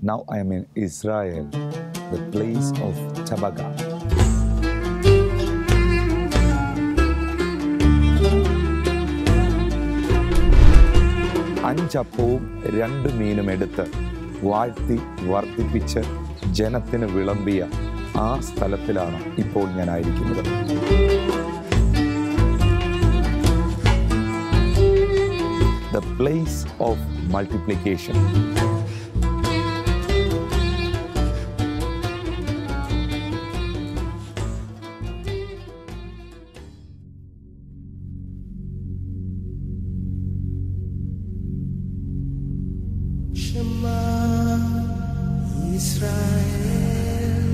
Now I am in Israel, the place of Tabaga. അഞ്ചപ്പവും രണ്ട് മീനും എടുത്ത് വാഴ്ത്തി വർദ്ധിപ്പിച്ച് ജനത്തിന് വിളമ്പിയ ആ സ്ഥലത്തിലാണ് ഇപ്പോൾ ഞാനായിരിക്കുന്നത് the place of multiplication Shema Israel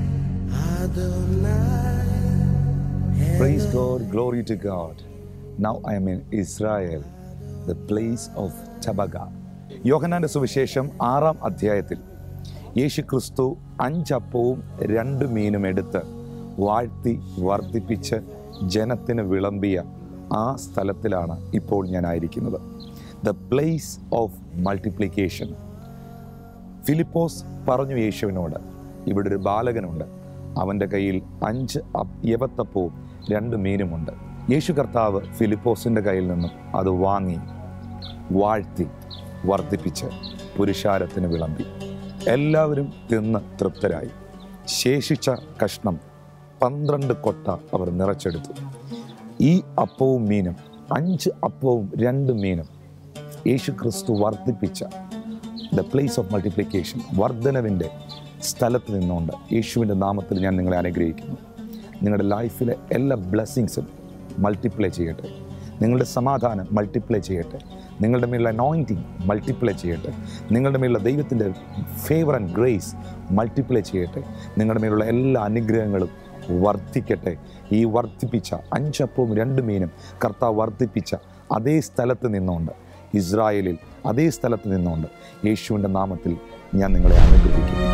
Adonai Praise God, glory to God. Now I am in Israel, the place of Tabaga. യോഹന്നാന്റെ സുവിശേഷം ആറാം അധ്യായത്തിൽ യേശു ക്രിസ്തു അഞ്ചപ്പവും രണ്ട് മീനും എടുത്ത് വാഴ്ത്തി വർദ്ധിപ്പിച്ച് ജനത്തിന് വിളമ്പിയ ആ സ്ഥലത്തിലാണ് ഇപ്പോൾ ഞാനായിരിക്കുന്നത് the place of multiplication Philipose പറഞ്ഞു യേശുവിനോട് ഇവിടെ ഒരു ബാലകനുണ്ട് അവൻ്റെ കയ്യിൽ അഞ്ച് അപ്പ് യവത്തപ്പവും രണ്ട് മീനുമുണ്ട് യേശു കർത്താവ് ഫിലിപ്പോസിൻ്റെ കയ്യിൽ നിന്നും അത് വാങ്ങി വാഴ്ത്തി വർദ്ധിപ്പിച്ച് പുരുഷാരത്തിന് വിളമ്പി എല്ലാവരും തിന്ന് തൃപ്തരായി ശേഷിച്ച കഷ്ണം പന്ത്രണ്ട് കൊട്ട അവർ നിറച്ചെടുത്തു ഈ അപ്പവും മീനും അഞ്ച് അപ്പവും രണ്ട് മീനും യേശു ക്രിസ്തു വർദ്ധിപ്പിച്ച ദ പ്ലേസ് ഓഫ് മൾട്ടിപ്ലിക്കേഷൻ വർധനവിൻ്റെ സ്ഥലത്ത് നിന്നുകൊണ്ട് യേശുവിൻ്റെ നാമത്തിൽ ഞാൻ നിങ്ങളെ അനുഗ്രഹിക്കുന്നു നിങ്ങളുടെ ലൈഫിലെ എല്ലാ ബ്ലെസ്സിങ്സും മൾട്ടിപ്ലൈ ചെയ്യട്ടെ നിങ്ങളുടെ സമാധാനം മൾട്ടിപ്ലൈ ചെയ്യട്ടെ നിങ്ങളുടെ മേലുള്ള അനോയിൻറ്റിങ് മൾട്ടിപ്ലൈ ചെയ്യട്ടെ നിങ്ങളുടെ മേലുള്ള ദൈവത്തിൻ്റെ ഫേവർ ആൻഡ് ഗ്രേസ് മൾട്ടിപ്ലൈ ചെയ്യട്ടെ നിങ്ങളുടെ മേലുള്ള എല്ലാ അനുഗ്രഹങ്ങളും വർദ്ധിക്കട്ടെ ഈ വർദ്ധിപ്പിച്ച അഞ്ചപ്പവും രണ്ട് മീനും കർത്താവ് വർദ്ധിപ്പിച്ച അതേ സ്ഥലത്ത് നിന്നുകൊണ്ട് ഇസ്രായേലിൽ അതേ സ്ഥലത്ത് നിന്നുകൊണ്ട് യേശുവിൻ്റെ നാമത്തിൽ ഞാൻ നിങ്ങളെ അനുഗ്രഹിക്കുന്നു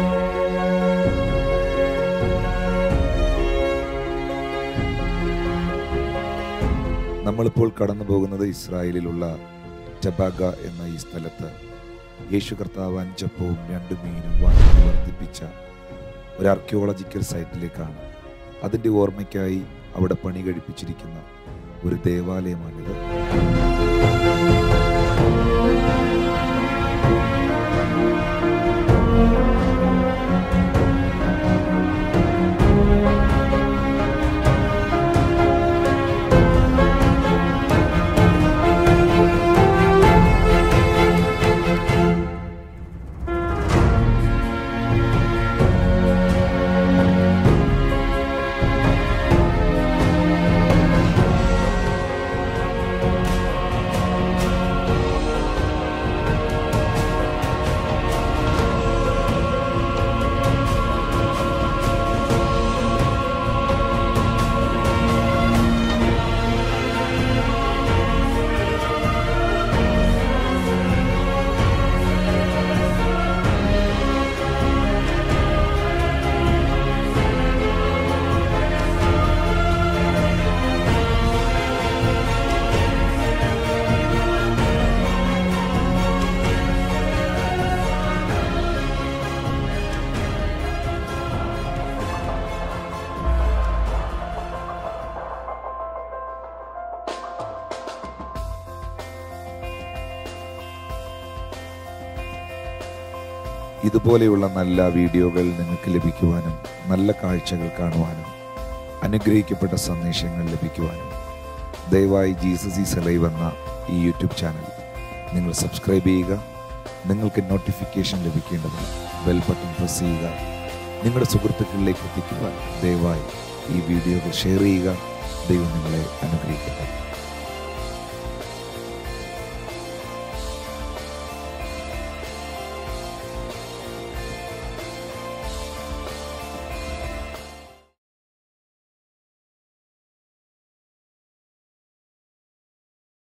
നമ്മളിപ്പോൾ കടന്നു പോകുന്നത് ഇസ്രായേലിലുള്ള ചബാഗ എന്ന ഈ സ്ഥലത്ത് യേശു കർത്താവ് അഞ്ചപ്പവും രണ്ട് മീനും വാങ്ങി വർദ്ധിപ്പിച്ച ഒരു ആർക്കിയോളജിക്കൽ സൈറ്റിലേക്കാണ് അതിൻ്റെ ഓർമ്മയ്ക്കായി അവിടെ പണി കഴിപ്പിച്ചിരിക്കുന്ന ഒരു ദേവാലയമാണിത് ഇതുപോലെയുള്ള നല്ല വീഡിയോകൾ നിങ്ങൾക്ക് ലഭിക്കുവാനും നല്ല കാഴ്ചകൾ കാണുവാനും അനുഗ്രഹിക്കപ്പെട്ട സന്ദേശങ്ങൾ ലഭിക്കുവാനും ദയവായി ജീസസ് ഈസ് ലൈവ് എന്ന ഈ യൂട്യൂബ് ചാനൽ നിങ്ങൾ സബ്സ്ക്രൈബ് ചെയ്യുക നിങ്ങൾക്ക് നോട്ടിഫിക്കേഷൻ ലഭിക്കേണ്ടത് ബെൽ ബട്ടൺ പ്രസ് ചെയ്യുക നിങ്ങളുടെ സുഹൃത്തുക്കളിലേക്ക് എത്തിക്കുവാൻ ദയവായി ഈ വീഡിയോകൾ ഷെയർ ചെയ്യുക ദൈവം നിങ്ങളെ അനുഗ്രഹിക്കട്ടെ